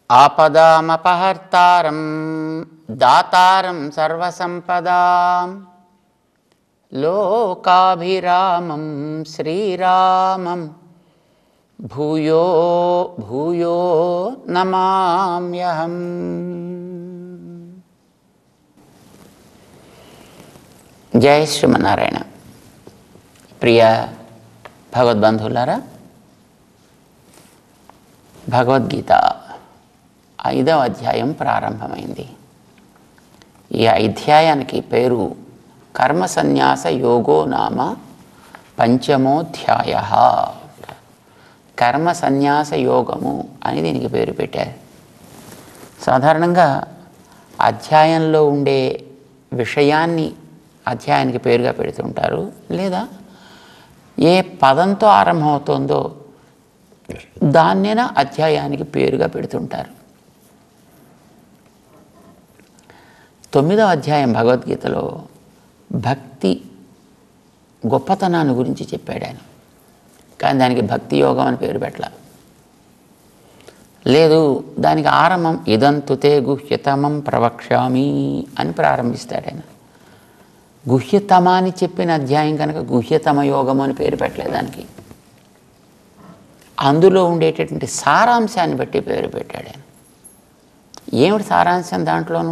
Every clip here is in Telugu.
ఆపదామపహర్తారం దాతారం సర్వసంపదాం లోకాభిరామం శ్రీరామం భూయో భూయో నమామ్యహం జయ శ్రీమన్నారాయణ ప్రియ భగవద్బంధువులారా భగవద్గీత ఐదవ అధ్యాయం ప్రారంభమైంది ఈ అధ్యాయానికి పేరు కర్మ సన్యాస యోగో నామ పంచమోధ్యాయ కర్మ సన్యాస యోగము అని దీనికి పేరు పెట్టారు సాధారణంగా అధ్యాయంలో ఉండే విషయాన్ని అధ్యాయానికి పేరుగా పెడుతుంటారు లేదా ఏ పదంతో ఆరంభమవుతుందో దాన్నేనా అధ్యాయానికి పేరుగా పెడుతుంటారు తొమ్మిదవ అధ్యాయం భగవద్గీతలో భక్తి గొప్పతనాన్ని గురించి చెప్పాడు ఆయన కానీ దానికి భక్తి యోగం అని పేరు పెట్టల లేదు దానికి ఆరంభం ఇదంతుతే గుహ్యతమం ప్రవక్ష్యామి అని ప్రారంభిస్తాడు ఆయన గుహ్యతమ అని చెప్పిన అధ్యాయం కనుక గుహ్యతమ యోగం అని పేరు పెట్టలేదు దానికి అందులో ఉండేటటువంటి సారాంశాన్ని బట్టి పేరు పెట్టాడు ఆయన ఏమిటి సారాంశం దాంట్లోనూ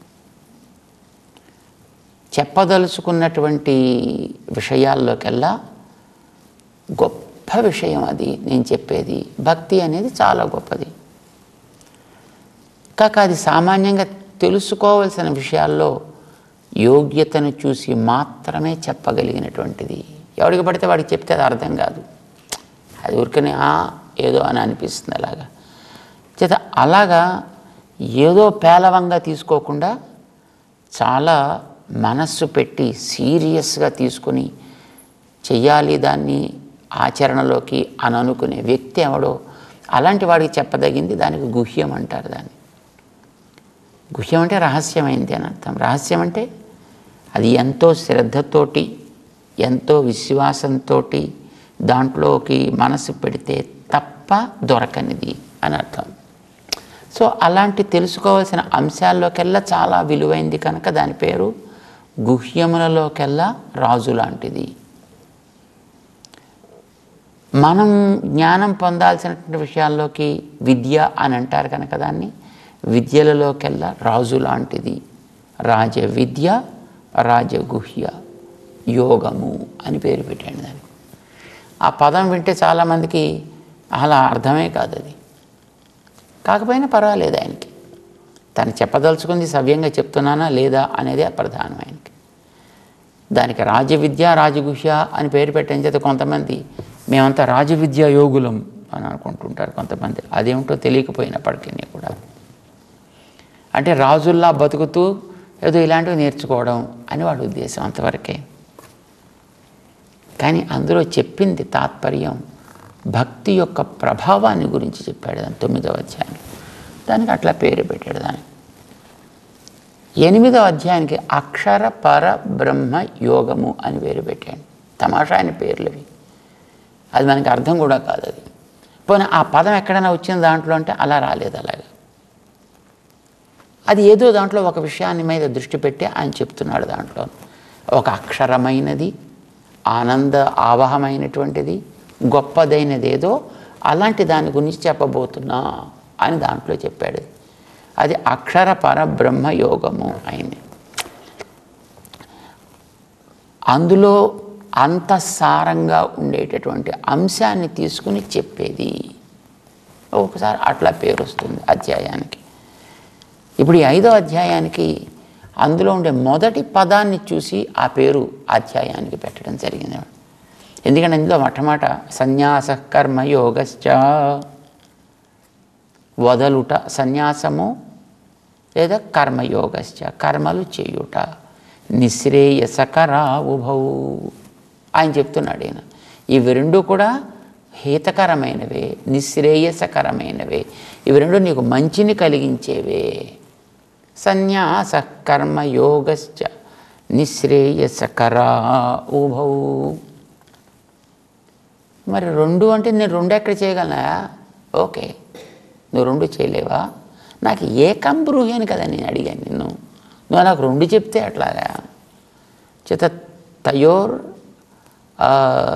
చెప్పదలుచుకున్నటువంటి విషయాల్లోకెల్లా గొప్ప విషయం అది నేను చెప్పేది భక్తి అనేది చాలా గొప్పది కాక అది సామాన్యంగా తెలుసుకోవలసిన విషయాల్లో యోగ్యతను చూసి మాత్రమే చెప్పగలిగినటువంటిది ఎవడికి పడితే వాడికి చెప్తే అది అర్థం కాదు అది ఊరికనే "ఆ, ఏదో అని అనిపిస్తుంది అలాగా చేత అలాగా ఏదో పేలవంగా తీసుకోకుండా చాలా మనస్సు పెట్టి సీరియస్గా తీసుకుని చెయ్యాలి దాన్ని ఆచరణలోకి అని అనుకునే వ్యక్తి ఎవడో అలాంటి వాడికి చెప్పదగింది దానికి గుహ్యం అంటారు దాన్ని గుహ్యం అంటే రహస్యమైంది అని అర్థం రహస్యం అంటే అది ఎంతో శ్రద్ధతోటి ఎంతో విశ్వాసంతో దాంట్లోకి మనసు పెడితే తప్ప దొరకనిది అని అర్థం సో అలాంటి తెలుసుకోవాల్సిన అంశాల్లోకెల్లా చాలా విలువైంది కనుక దాని పేరు గుహ్యములలోకెల్లా రాజు లాంటిది మనం జ్ఞానం పొందాల్సినటువంటి విషయాల్లోకి విద్య అని అంటారు కనుక దాన్ని విద్యలలోకెల్లా రాజు లాంటిది రాజ విద్య రాజగుహ్య యోగము అని పేరు పెట్టాడు దానికి ఆ పదం వింటే చాలామందికి అలా అర్థమే కాదు అది కాకపోయినా పర్వాలేదు ఆయనకి తను చెప్పదలుచుకుంది సవ్యంగా చెప్తున్నానా లేదా అనేది ప్రధానం ఆయనకి దానికి రాజవిద్య రాజగుహ్య అని పేరు పెట్టిన చేత కొంతమంది మేమంతా రాజవిద్య యోగులం అని అనుకుంటుంటారు కొంతమంది అదేమిటో తెలియకపోయినప్పటికీ కూడా అంటే రాజుల్లా బతుకుతూ ఏదో ఇలాంటివి నేర్చుకోవడం అని వాడి ఉద్దేశం అంతవరకే కానీ అందులో చెప్పింది తాత్పర్యం భక్తి యొక్క ప్రభావాన్ని గురించి చెప్పాడు దాని తొమ్మిదవ అధ్యాయం దానికి అట్లా పేరు పెట్టాడు దానికి ఎనిమిదవ అధ్యాయానికి అక్షర పర బ్రహ్మ యోగము అని పేరు పెట్టాడు తమాషా అయిన పేర్లు అవి అది మనకి అర్థం కూడా కాదు అది పోనీ ఆ పదం ఎక్కడైనా వచ్చిన దాంట్లో అంటే అలా రాలేదు అలాగా అది ఏదో దాంట్లో ఒక విషయాన్ని మీద దృష్టి పెట్టి ఆయన చెప్తున్నాడు దాంట్లో ఒక అక్షరమైనది ఆనంద ఆవహమైనటువంటిది గొప్పదైనది ఏదో అలాంటి దాని గురించి చెప్పబోతున్నా అని దాంట్లో చెప్పాడు అది అక్షర పరబ్రహ్మ యోగము అయింది అందులో అంత సారంగా ఉండేటటువంటి అంశాన్ని తీసుకుని చెప్పేది ఒకసారి అట్లా పేరు వస్తుంది అధ్యాయానికి ఇప్పుడు ఈ ఐదో అధ్యాయానికి అందులో ఉండే మొదటి పదాన్ని చూసి ఆ పేరు అధ్యాయానికి పెట్టడం జరిగింది ఎందుకంటే ఇందులో మొట్టమొదట సన్యాస కర్మ యోగశ్చ వదలుట సన్యాసము లేదా కర్మయోగశ్చ కర్మలు చేయుట నిశ్రేయసకరా ఉభౌ ఆయన చెప్తున్నాడు ఈయన ఇవి రెండు కూడా హితకరమైనవే నిశ్రేయసకరమైనవే ఇవి రెండు నీకు మంచిని కలిగించేవే సన్యాస కర్మయోగశ్చ నిశ్రేయసకరా ఉభౌ మరి రెండు అంటే నేను రెండు ఎక్కడ చేయగలనా ఓకే నువ్వు రెండు చేయలేవా నాకు ఏకం బ్రూహి అని కదా నేను అడిగాను నిన్ను నువ్వు నాకు రెండు చెప్తే అట్లాగా చేత తయోర్ ఆ,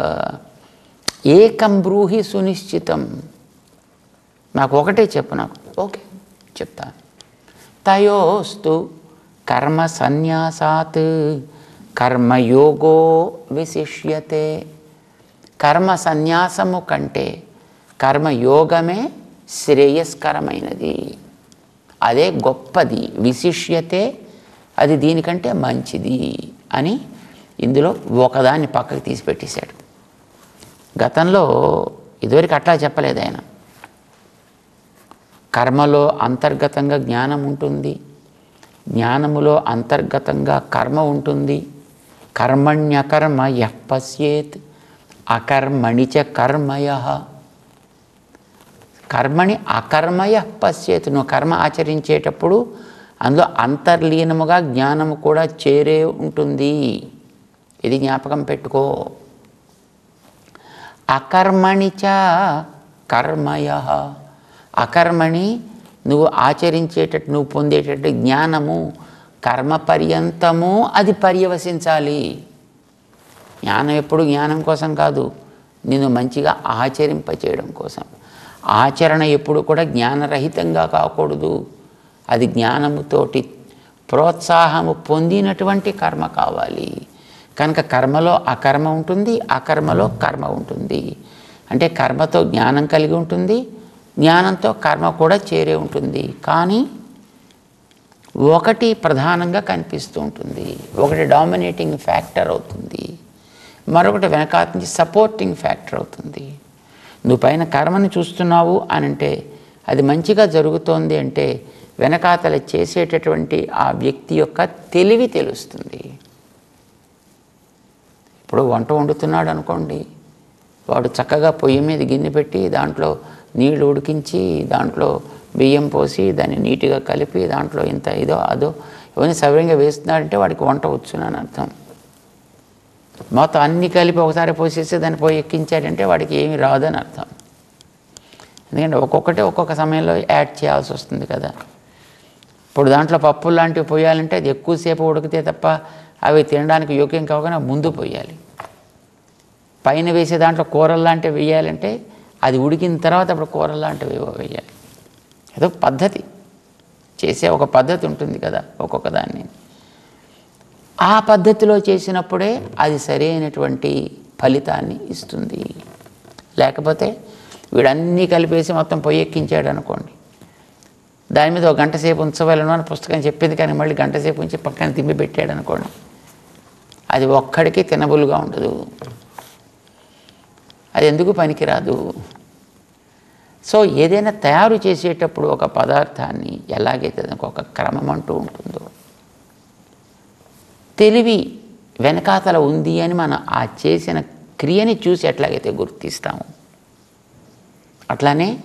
ఏకం బ్రూహి సునిశ్చితం నాకు ఒకటే చెప్పు నాకు ఓకే చెప్తా తయోస్తు కర్మ సన్యాసాత్ కర్మయోగో విశిష్యతే కర్మ సన్యాసము కంటే కర్మయోగమే శ్రేయస్కరమైనది అదే గొప్పది విశిష్యతే అది దీనికంటే మంచిది అని ఇందులో ఒకదాన్ని పక్కకి తీసి పెట్టేశాడు గతంలో ఇదివరకు అట్లా చెప్పలేదు ఆయన కర్మలో అంతర్గతంగా జ్ఞానం ఉంటుంది జ్ఞానములో అంతర్గతంగా కర్మ ఉంటుంది కర్మణ్యకర్మ యః పశ్యేత్ అకర్మణి చ కర్మయ కర్మని అకర్మయ పశ్చేత్ నువ్వు కర్మ ఆచరించేటప్పుడు అందులో అంతర్లీనముగా జ్ఞానము కూడా చేరే ఉంటుంది ఇది జ్ఞాపకం పెట్టుకో అకర్మణి చ కర్మయ అకర్మణి నువ్వు ఆచరించేటట్టు నువ్వు పొందేటట్టు జ్ఞానము కర్మ పర్యంతము అది పర్యవసించాలి జ్ఞానం ఎప్పుడు జ్ఞానం కోసం కాదు నిన్ను మంచిగా ఆచరింపచేయడం కోసం ఆచరణ ఎప్పుడు కూడా జ్ఞానరహితంగా కాకూడదు అది జ్ఞానముతోటి ప్రోత్సాహము పొందినటువంటి కర్మ కావాలి కనుక కర్మలో అకర్మ ఉంటుంది అకర్మలో కర్మ ఉంటుంది అంటే కర్మతో జ్ఞానం కలిగి ఉంటుంది జ్ఞానంతో కర్మ కూడా చేరే ఉంటుంది కానీ ఒకటి ప్రధానంగా కనిపిస్తూ ఉంటుంది ఒకటి డామినేటింగ్ ఫ్యాక్టర్ అవుతుంది మరొకటి వెనకాల నుంచి సపోర్టింగ్ ఫ్యాక్టర్ అవుతుంది నువ్వు పైన కర్మని చూస్తున్నావు అని అంటే అది మంచిగా జరుగుతోంది అంటే వెనకాతల చేసేటటువంటి ఆ వ్యక్తి యొక్క తెలివి తెలుస్తుంది ఇప్పుడు వంట వండుతున్నాడు అనుకోండి వాడు చక్కగా పొయ్యి మీద గిన్నె పెట్టి దాంట్లో నీళ్లు ఉడికించి దాంట్లో బియ్యం పోసి దాన్ని నీట్గా కలిపి దాంట్లో ఇంత ఇదో అదో ఇవన్నీ సవ్యంగా వేస్తున్నాడంటే వాడికి వంట వచ్చునని అర్థం మొత్తం అన్ని కలిపి ఒకసారి పోసేసి దాన్ని పోయి ఎక్కించాడంటే వాడికి ఏమీ రాదని అర్థం ఎందుకంటే ఒక్కొక్కటి ఒక్కొక్క సమయంలో యాడ్ చేయాల్సి వస్తుంది కదా ఇప్పుడు దాంట్లో పప్పులు లాంటివి పోయాలంటే అది ఎక్కువసేపు ఉడికితే తప్ప అవి తినడానికి యోగ్యం కాకుండా ముందు పోయాలి పైన వేసే దాంట్లో కూరలు లాంటివి వేయాలంటే అది ఉడికిన తర్వాత అప్పుడు కూరలు లాంటివి ఏవో వేయాలి ఏదో పద్ధతి చేసే ఒక పద్ధతి ఉంటుంది కదా ఒక్కొక్క దాన్ని ఆ పద్ధతిలో చేసినప్పుడే అది సరైనటువంటి ఫలితాన్ని ఇస్తుంది లేకపోతే వీడన్నీ కలిపేసి మొత్తం పొయ్యి ఎక్కించాడు అనుకోండి దాని మీద ఒక గంట సేపు ఉంచవలను అని పుస్తకం చెప్పింది కానీ మళ్ళీ గంట సేపు ఉంచి పక్కన తిమ్మి పెట్టాడు అనుకోండి అది ఒక్కడికి తినబులుగా ఉండదు అది ఎందుకు పనికిరాదు సో ఏదైనా తయారు చేసేటప్పుడు ఒక పదార్థాన్ని ఎలాగైతే దానికి ఒక క్రమం అంటూ ఉంటుందో తెలివి వెనకాతల ఉంది అని మనం ఆ చేసిన క్రియని చూసి ఎట్లాగైతే గుర్తిస్తాము అట్లానే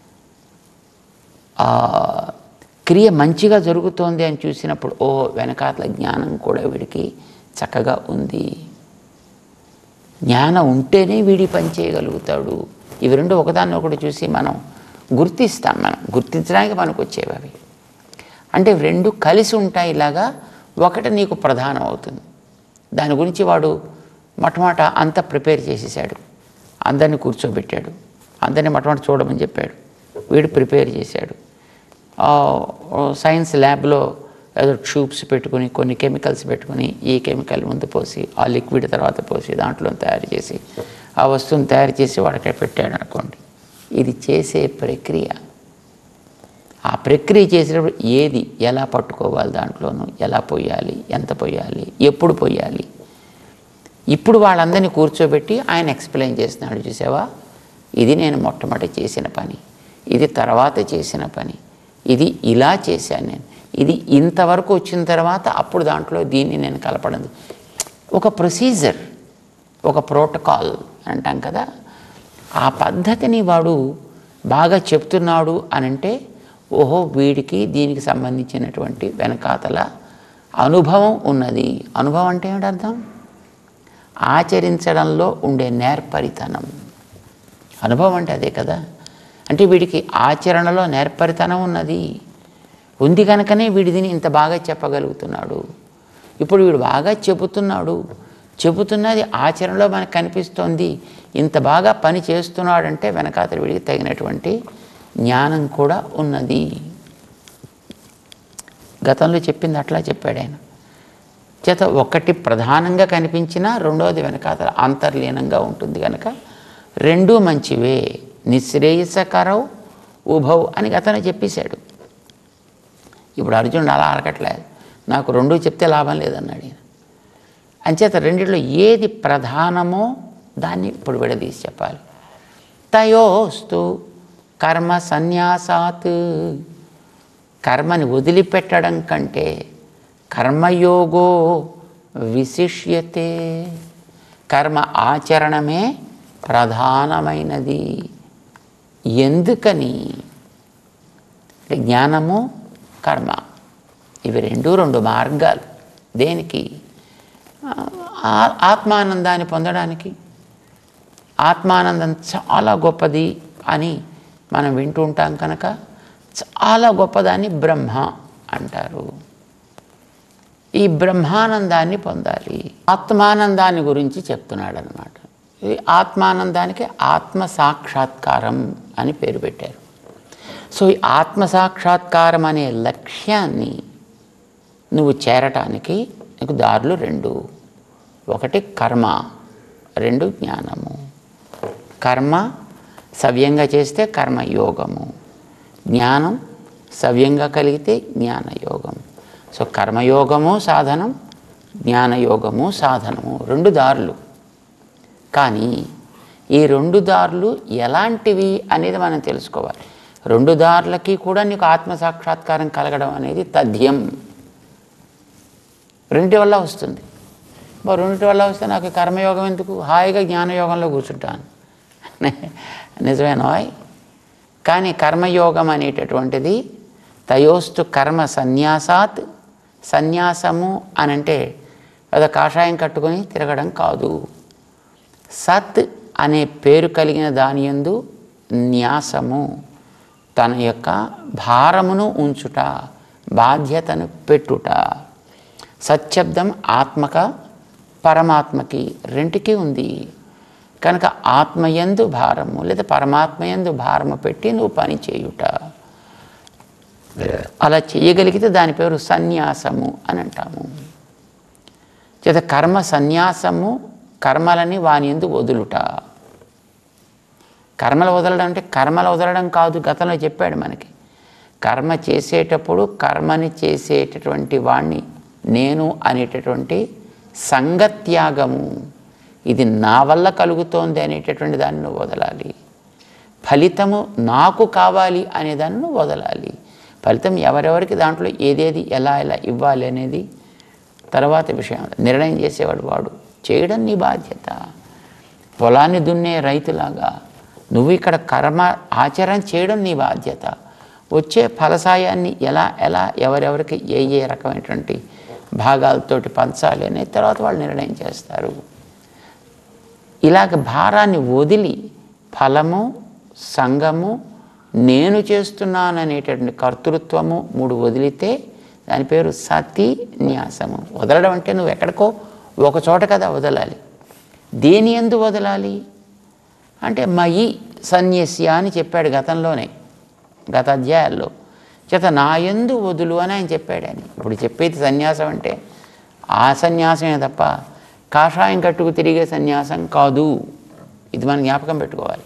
ఆ క్రియ మంచిగా జరుగుతోంది అని చూసినప్పుడు ఓ వెనకాతల జ్ఞానం కూడా వీడికి చక్కగా ఉంది జ్ఞానం ఉంటేనే వీడి పని చేయగలుగుతాడు ఇవి రెండు ఒకదాన్ని ఒకటి చూసి మనం గుర్తిస్తాం మనం గుర్తించడానికి మనకు వచ్చేవి అవి అంటే రెండు కలిసి ఉంటాయి ఇలాగా ఒకటి నీకు ప్రధానం అవుతుంది దాని గురించి వాడు మొట్టమొదట అంతా ప్రిపేర్ చేసేసాడు అందరిని కూర్చోబెట్టాడు అందరినీ మొట్టమొదటి చూడమని చెప్పాడు వీడు ప్రిపేర్ చేశాడు ఆ, సైన్స్ ల్యాబ్లో ఏదో ట్యూబ్స్ పెట్టుకుని కొన్ని కెమికల్స్ పెట్టుకుని ఈ కెమికల్ ముందు పోసి ఆ లిక్విడ్ తర్వాత పోసి దాంట్లో తయారు చేసి ఆ వస్తువుని తయారు చేసి వాడికి పెట్టాడు అనుకోండి ఇది చేసే ప్రక్రియ ఆ ప్రక్రియ చేసేటప్పుడు ఏది ఎలా పట్టుకోవాలి దాంట్లోనూ ఎలా పోయాలి ఎంత పోయాలి ఎప్పుడు పోయాలి ఇప్పుడు వాళ్ళందరినీ కూర్చోబెట్టి ఆయన ఎక్స్ప్లెయిన్ చేస్తున్నాడు చూసావా ఇది నేను మొట్టమొదటి చేసిన పని ఇది తర్వాత చేసిన పని ఇది ఇలా చేశాను నేను ఇది ఇంతవరకు వచ్చిన తర్వాత అప్పుడు దాంట్లో దీన్ని నేను కలపడం ఒక ప్రొసీజర్ ఒక ప్రోటోకాల్ అంటాం కదా ఆ పద్ధతిని వాడు బాగా చెప్తున్నాడు అని అంటే ఓహో వీడికి దీనికి సంబంధించినటువంటి వెనకాతల అనుభవం ఉన్నది అనుభవం అంటే ఏమిటి అర్థం ఆచరించడంలో ఉండే నేర్పరితనం అనుభవం అంటే అదే కదా అంటే వీడికి ఆచరణలో నేర్పరితనం ఉన్నది ఉంది కనుకనే వీడిదిని ఇంత బాగా చెప్పగలుగుతున్నాడు ఇప్పుడు వీడు బాగా చెబుతున్నాడు చెబుతున్నది ఆచరణలో మనకు కనిపిస్తోంది ఇంత బాగా పని చేస్తున్నాడంటే వెనకాతల వీడికి తగినటువంటి జ్ఞానం కూడా ఉన్నది గతంలో చెప్పింది అట్లా చెప్పాడు ఆయన చేత ఒకటి ప్రధానంగా కనిపించినా రెండవది వెనకాతల అంతర్లీనంగా ఉంటుంది కనుక రెండూ మంచివే నిశ్రేయసకరవు ఉభవ్ అని గతంలో చెప్పేశాడు ఇప్పుడు అర్జునుడు అలా అరకట్లేదు నాకు రెండు చెప్తే లాభం లేదన్నాడు ఈయన అంచేత రెండిట్లో ఏది ప్రధానమో దాన్ని ఇప్పుడు విడదీసి చెప్పాలి తయోస్తు కర్మ సన్యాసాత్ కర్మని వదిలిపెట్టడం కంటే కర్మయోగో విశిష్యతే కర్మ ఆచరణమే ప్రధానమైనది ఎందుకని అంటే జ్ఞానము కర్మ ఇవి రెండు రెండు మార్గాలు దేనికి ఆ- ఆత్మానందాన్ని పొందడానికి ఆత్మానందం చాలా గొప్పది అని మనం వింటూ ఉంటాం కనుక చాలా గొప్పదాన్ని బ్రహ్మ అంటారు ఈ బ్రహ్మానందాన్ని పొందాలి ఆత్మానందాన్ని గురించి చెప్తున్నాడు అనమాట ఈ ఆత్మానందానికి ఆత్మ సాక్షాత్కారం అని పేరు పెట్టారు సో ఈ ఆత్మ సాక్షాత్కారం అనే లక్ష్యాన్ని నువ్వు చేరటానికి నీకు దారులు రెండు ఒకటి కర్మ రెండు జ్ఞానము కర్మ సవ్యంగా చేస్తే కర్మ యోగము జ్ఞానం సవ్యంగా కలిగితే జ్ఞానయోగం సో కర్మయోగము సాధనం జ్ఞానయోగము సాధనము రెండు దారులు కానీ ఈ రెండు దారులు ఎలాంటివి అనేది మనం తెలుసుకోవాలి రెండు దారులకి కూడా నీకు ఆత్మ సాక్షాత్కారం కలగడం అనేది తథ్యం రెండింటి వల్ల వస్తుంది మరి రెండింటి వల్ల వస్తే నాకు కర్మయోగం ఎందుకు హాయిగా జ్ఞానయోగంలో కూర్చుంటాను నిజమేనా కానీ కర్మయోగం అనేటటువంటిది తయోస్తు కర్మ సన్యాసాత్ సన్యాసము అని అంటే అదో కాషాయం కట్టుకొని తిరగడం కాదు సత్ అనే పేరు కలిగిన దాని యందు న్యాసము తన యొక్క భారమును ఉంచుట బాధ్యతను పెట్టుట సత్శబ్దం ఆత్మక పరమాత్మకి రెంటికి ఉంది కనుక ఆత్మయందు భారము లేదా పరమాత్మయందు భారము పెట్టి నువ్వు పని చేయుట అలా చేయగలిగితే దాని పేరు సన్యాసము అని అంటాము చేత కర్మ సన్యాసము కర్మలని వాని ఎందు వదులుట కర్మలు వదలడం అంటే కర్మలు వదలడం కాదు గతంలో చెప్పాడు మనకి కర్మ చేసేటప్పుడు కర్మని చేసేటటువంటి వాణ్ణి నేను అనేటటువంటి సంగత్యాగము ఇది నా వల్ల కలుగుతోంది అనేటటువంటి దాన్ని నువ్వు వదలాలి ఫలితము నాకు కావాలి అనే దాన్ని నువ్వు వదలాలి ఫలితం ఎవరెవరికి దాంట్లో ఏదేది ఎలా ఎలా ఇవ్వాలి అనేది తర్వాత విషయం నిర్ణయం చేసేవాడు వాడు చేయడం నీ బాధ్యత పొలాన్ని దున్నే రైతులాగా నువ్వు ఇక్కడ కర్మ ఆచరణ చేయడం నీ బాధ్యత వచ్చే ఫలసాయాన్ని ఎలా ఎలా ఎవరెవరికి ఏ ఏ రకమైనటువంటి భాగాలతోటి పంచాలి అనేది తర్వాత వాళ్ళు నిర్ణయం చేస్తారు ఇలాగ భారాన్ని వదిలి ఫలము సంఘము నేను చేస్తున్నాననేటటువంటి కర్తృత్వము మూడు వదిలితే దాని పేరు సతి న్యాసము వదలడం అంటే నువ్వు ఎక్కడికో ఒక చోట కదా వదలాలి దేని ఎందు వదలాలి అంటే మయి సన్యస్య అని చెప్పాడు గతంలోనే గత అధ్యాయాల్లో చేత నా యందు వదులు అని ఆయన చెప్పాడు అని ఇప్పుడు చెప్పేది సన్యాసం అంటే ఆ సన్యాసమే తప్ప కాషాయం కట్టుకు తిరిగే సన్యాసం కాదు ఇది మనం జ్ఞాపకం పెట్టుకోవాలి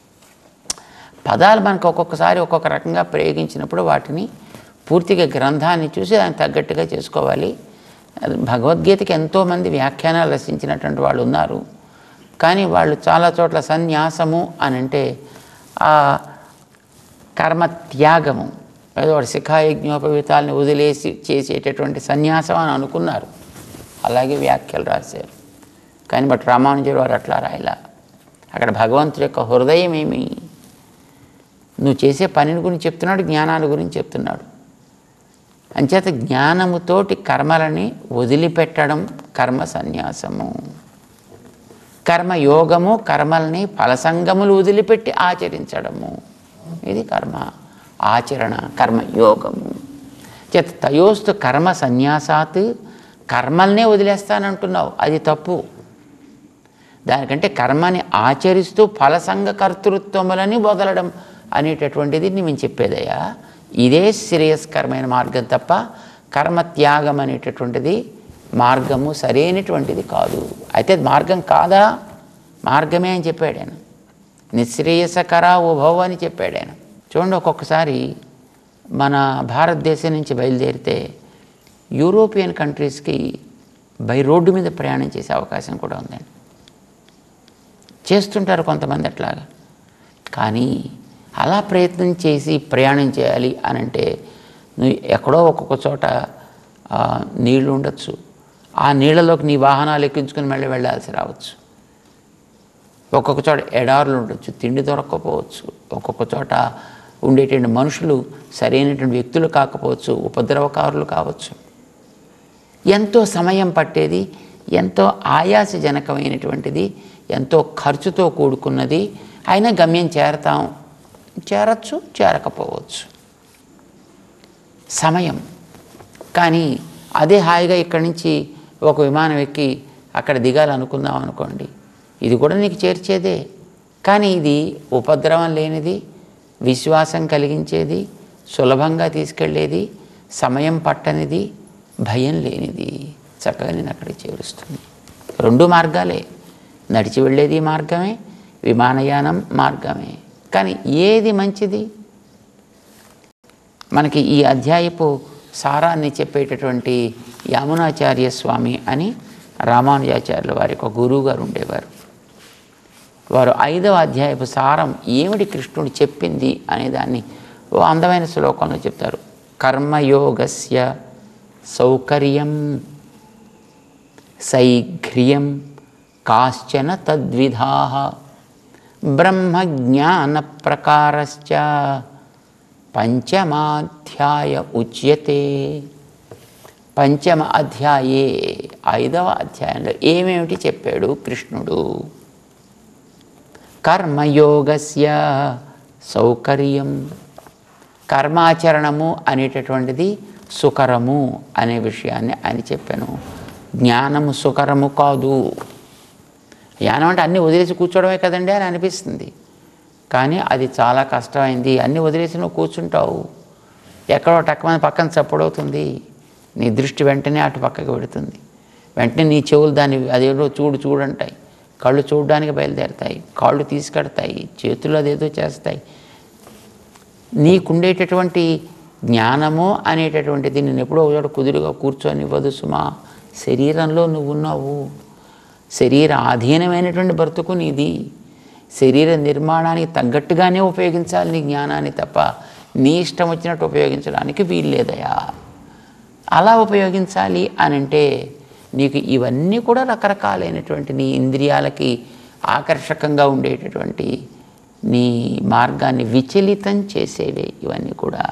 పదాలు మనకు ఒక్కొక్కసారి ఒక్కొక్క రకంగా ప్రయోగించినప్పుడు వాటిని పూర్తిగా గ్రంథాన్ని చూసి దానికి తగ్గట్టుగా చేసుకోవాలి భగవద్గీతకి ఎంతోమంది వ్యాఖ్యానాలు రచించినటువంటి వాళ్ళు ఉన్నారు కానీ వాళ్ళు చాలా చోట్ల సన్యాసము అని అంటే ఆ కర్మ త్యాగము ఏదో వాడు శిఖాయజ్ఞోపవీతాలని వదిలేసి చేసేటటువంటి సన్యాసం అని అనుకున్నారు అలాగే వ్యాఖ్యలు రాశారు కానీ బట్ రామానుజుడు వారు అట్లా రాయలా అక్కడ భగవంతుడి యొక్క హృదయం ఏమి నువ్వు చేసే పనిని గురించి చెప్తున్నాడు జ్ఞానాల గురించి చెప్తున్నాడు అంచేత జ్ఞానముతోటి కర్మలని వదిలిపెట్టడం కర్మ సన్యాసము కర్మయోగము కర్మల్ని ఫలసంగములు వదిలిపెట్టి ఆచరించడము ఇది కర్మ ఆచరణ కర్మయోగము చేత తయోస్తు కర్మ సన్యాసాత్ కర్మల్నే వదిలేస్తానంటున్నావు అది తప్పు దానికంటే కర్మని ఆచరిస్తూ ఫలసంగ కర్తృత్వములని వదలడం అనేటటువంటిది మేము చెప్పేదయ్యా ఇదే శ్రేయస్కరమైన మార్గం తప్ప కర్మ త్యాగం అనేటటువంటిది మార్గము సరైనటువంటిది కాదు అయితే అది మార్గం కాదా మార్గమే అని చెప్పాడు ఆయన నిశ్రేయసకర ఉభవ అని చెప్పాడు ఆయన చూడండి ఒక్కొక్కసారి మన భారతదేశం నుంచి బయలుదేరితే యూరోపియన్ కంట్రీస్కి బై రోడ్డు మీద ప్రయాణం చేసే అవకాశం కూడా ఉందండి చేస్తుంటారు కొంతమంది అట్లాగా కానీ అలా ప్రయత్నం చేసి ప్రయాణం చేయాలి అని అంటే నువ్వు ఎక్కడో ఒక్కొక్క చోట ఆ, నీళ్లు ఉండొచ్చు ఆ నీళ్ళలోకి నీ వాహనాలు ఎక్కించుకుని మళ్ళీ వెళ్ళాల్సి రావచ్చు ఒక్కొక్క చోట ఎడారులు ఉండొచ్చు తిండి దొరక్కపోవచ్చు ఒక్కొక్క చోట ఉండేటువంటి మనుషులు సరైనటువంటి వ్యక్తులు కాకపోవచ్చు ఉపద్రవకారులు కావచ్చు ఎంతో సమయం పట్టేది ఎంతో ఆయాసజనకమైనటువంటిది ఎంతో ఖర్చుతో కూడుకున్నది అయినా గమ్యం చేరతాం చేరచ్చు చేరకపోవచ్చు సమయం కానీ అదే హాయిగా ఇక్కడి నుంచి ఒక విమానం ఎక్కి అక్కడ దిగాలనుకుందాం అనుకోండి ఇది కూడా నీకు చేర్చేదే కానీ ఇది ఉపద్రవం లేనిది విశ్వాసం కలిగించేది సులభంగా తీసుకెళ్ళేది సమయం పట్టనిది భయం లేనిది చక్కగా నేను అక్కడికి చేరుస్తుంది రెండు మార్గాలే నడిచి వెళ్ళేది మార్గమే విమానయానం మార్గమే కానీ ఏది మంచిది మనకి ఈ అధ్యాయపు సారాన్ని చెప్పేటటువంటి యామునాచార్య స్వామి అని రామానుజాచార్యుల వారి ఒక గురువు గారు ఉండేవారు వారు ఐదవ అధ్యాయపు సారం ఏమిటి కృష్ణుడు చెప్పింది అనే దాన్ని ఓ అందమైన శ్లోకంలో చెప్తారు కర్మయోగస్య సౌకర్యం సైఘ్ర్యం కాశ్చన తద్విధా బ్రహ్మజ్ఞాన ప్రకారశ్చ పంచమాధ్యాయ ఉచ్యతే పంచమ అధ్యాయే ఐదవ అధ్యాయంలో ఏమేమిటి చెప్పాడు కృష్ణుడు కర్మయోగస్య సౌకర్యం కర్మాచరణము అనేటటువంటిది సుకరము అనే విషయాన్ని ఆయన చెప్పాను జ్ఞానము సుకరము కాదు జ్ఞానం అంటే అన్నీ వదిలేసి కూర్చోవడమే కదండి అని అనిపిస్తుంది కానీ అది చాలా కష్టమైంది అన్నీ వదిలేసి నువ్వు కూర్చుంటావు ఎక్కడో టక్కమంది పక్కన చప్పుడవుతుంది నీ దృష్టి వెంటనే అటు పక్కకి పెడుతుంది వెంటనే నీ చెవులు దాన్ని అదేదో చూడు చూడంటాయి కళ్ళు చూడడానికి బయలుదేరుతాయి కాళ్ళు తీసుకెడతాయి చేతులు అదేదో చేస్తాయి నీకుండేటటువంటి జ్ఞానము అనేటటువంటిది నేను ఎప్పుడో ఒకచోట కుదురుగా కూర్చొని ఇవ్వదు సుమా శరీరంలో నువ్వు ఉన్నావు శరీర ఆధీనమైనటువంటి బ్రతుకు నీది శరీర నిర్మాణానికి తగ్గట్టుగానే ఉపయోగించాలి నీ జ్ఞానాన్ని తప్ప నీ ఇష్టం వచ్చినట్టు ఉపయోగించడానికి వీల్లేదయా అలా ఉపయోగించాలి అని అంటే నీకు ఇవన్నీ కూడా రకరకాలైనటువంటి నీ ఇంద్రియాలకి ఆకర్షకంగా ఉండేటటువంటి నీ మార్గాన్ని విచలితం చేసేవే ఇవన్నీ కూడా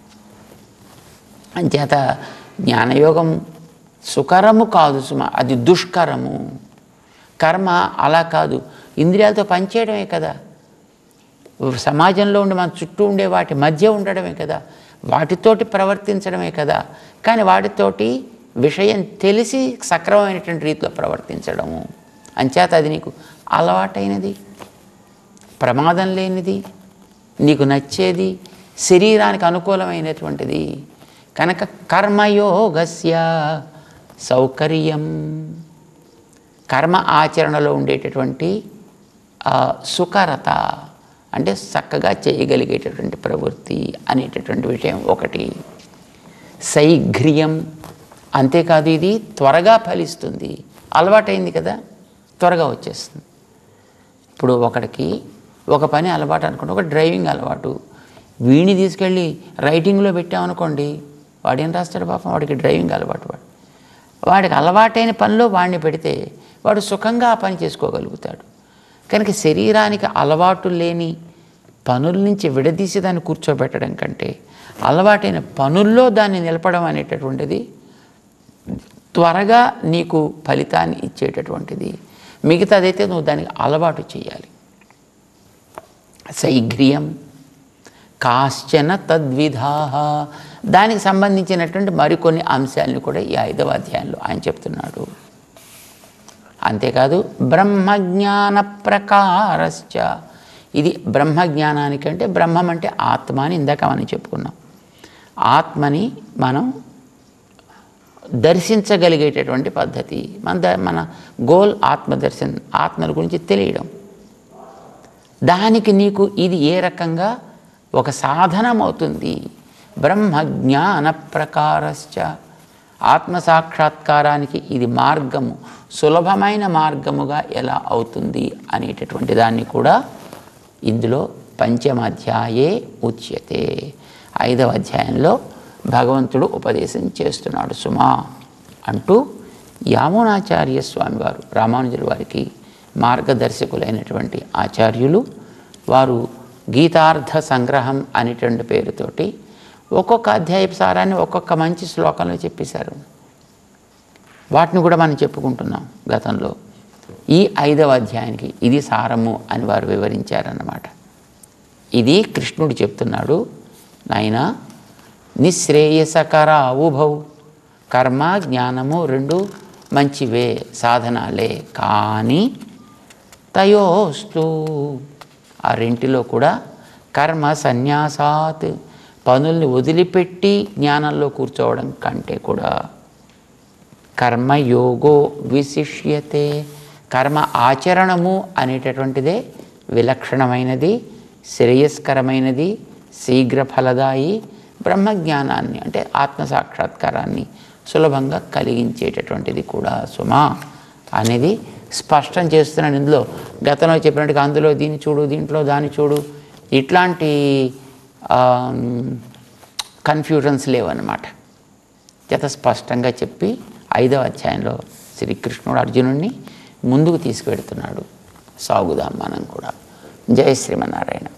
అంచేత జ్ఞానయోగం సుకరము కాదు సుమ అది దుష్కరము కర్మ అలా కాదు ఇంద్రియాలతో పనిచేయడమే కదా సమాజంలో ఉండి మన చుట్టూ ఉండే వాటి మధ్య ఉండడమే కదా వాటితోటి ప్రవర్తించడమే కదా కానీ వాటితోటి విషయం తెలిసి సక్రమమైనటువంటి రీతిలో ప్రవర్తించడము అంచేత అది నీకు అలవాటైనది ప్రమాదం లేనిది నీకు నచ్చేది శరీరానికి అనుకూలమైనటువంటిది కనుక కర్మయోగస్య సౌకర్యం కర్మ ఆచరణలో ఉండేటటువంటి ఆ, సుకరత అంటే చక్కగా చేయగలిగేటటువంటి ప్రవృత్తి అనేటటువంటి విషయం ఒకటి శైఘ్ర్యం అంతేకాదు ఇది త్వరగా ఫలిస్తుంది అలవాటైంది కదా త్వరగా వచ్చేస్తుంది ఇప్పుడు ఒకడికి ఒక పని అలవాటు అనుకోండి ఒక డ్రైవింగ్ అలవాటు వీడిని తీసుకెళ్ళి రైటింగ్లో పెట్టామనుకోండి వాడు ఏం రాస్తాడు పాపం వాడికి డ్రైవింగ్ అలవాటు వాడు వాడికి అలవాటైన పనిలో వాడిని పెడితే వాడు సుఖంగా ఆ పని చేసుకోగలుగుతాడు కనుక శరీరానికి అలవాటు లేని పనుల నుంచి విడదీసి దాన్ని కూర్చోబెట్టడం కంటే అలవాటైన పనుల్లో దాన్ని నిలపడం అనేటటువంటిది త్వరగా నీకు ఫలితాన్ని ఇచ్చేటటువంటిది మిగతాదైతే నువ్వు దానికి అలవాటు చేయాలి శైఘ్ర్యం కాశ్చన తద్విధా దానికి సంబంధించినటువంటి మరికొన్ని అంశాలను కూడా ఈ ఐదవ అధ్యాయంలో ఆయన చెప్తున్నాడు అంతేకాదు బ్రహ్మజ్ఞాన ప్రకారశ్చ ఇది బ్రహ్మజ్ఞానానికంటే బ్రహ్మం అంటే ఆత్మ అని ఇందాక మనం చెప్పుకున్నాం ఆత్మని మనం దర్శించగలిగేటటువంటి పద్ధతి మన ద- మన గోల్ ఆత్మదర్శన్ ఆత్మల గురించి తెలియడం దానికి నీకు ఇది ఏ రకంగా ఒక సాధనం అవుతుంది బ్రహ్మజ్ఞాన ప్రకారశ్చ ఆత్మ సాక్షాత్కారానికి ఇది మార్గము సులభమైన మార్గముగా ఎలా అవుతుంది అనేటటువంటి దాన్ని కూడా ఇందులో పంచమాధ్యాయే ఉచ్యతే ఐదవ అధ్యాయంలో భగవంతుడు ఉపదేశం చేస్తున్నాడు సుమా అంటూ యామునాచార్య స్వామి వారు రామానుజుల వారికి మార్గదర్శకులైనటువంటి ఆచార్యులు వారు గీతార్థ సంగ్రహం అనేటువంటి పేరుతోటి ఒక్కొక్క అధ్యాయపు సారాన్ని ఒక్కొక్క మంచి శ్లోకంలో చెప్పేశారు వాటిని కూడా మనం చెప్పుకుంటున్నాం గతంలో ఈ ఐదవ అధ్యాయానికి ఇది సారము అని వారు వివరించారన్నమాట ఇది కృష్ణుడు చెప్తున్నాడు నాయన నిశ్రేయసకర ఉభౌ కర్మ జ్ఞానము రెండు మంచివే సాధనాలే కానీ తయోస్తు ఆ రెంటిలో కూడా కర్మ సన్యాసాత్ పనుల్ని వదిలిపెట్టి జ్ఞానంలో కూర్చోవడం కంటే కూడా కర్మయోగో విశిష్యతే కర్మ ఆచరణము అనేటటువంటిదే విలక్షణమైనది శ్రేయస్కరమైనది శీఘ్ర ఫలదాయి బ్రహ్మజ్ఞానాన్ని అంటే ఆత్మ సాక్షాత్కారాన్ని సులభంగా కలిగించేటటువంటిది కూడా సుమా అనేది స్పష్టం చేస్తున్నాను ఇందులో గతంలో చెప్పినట్టుగా అందులో దీన్ని చూడు దీంట్లో దాన్ని చూడు ఇట్లాంటి కన్ఫ్యూజన్స్ లేవన్నమాట చేత స్పష్టంగా చెప్పి ఐదవ అధ్యాయంలో శ్రీకృష్ణుడు అర్జునుడిని ముందుకు తీసుకువెడుతున్నాడు సాగుదాం మనం కూడా జయ శ్రీమన్నారాయణ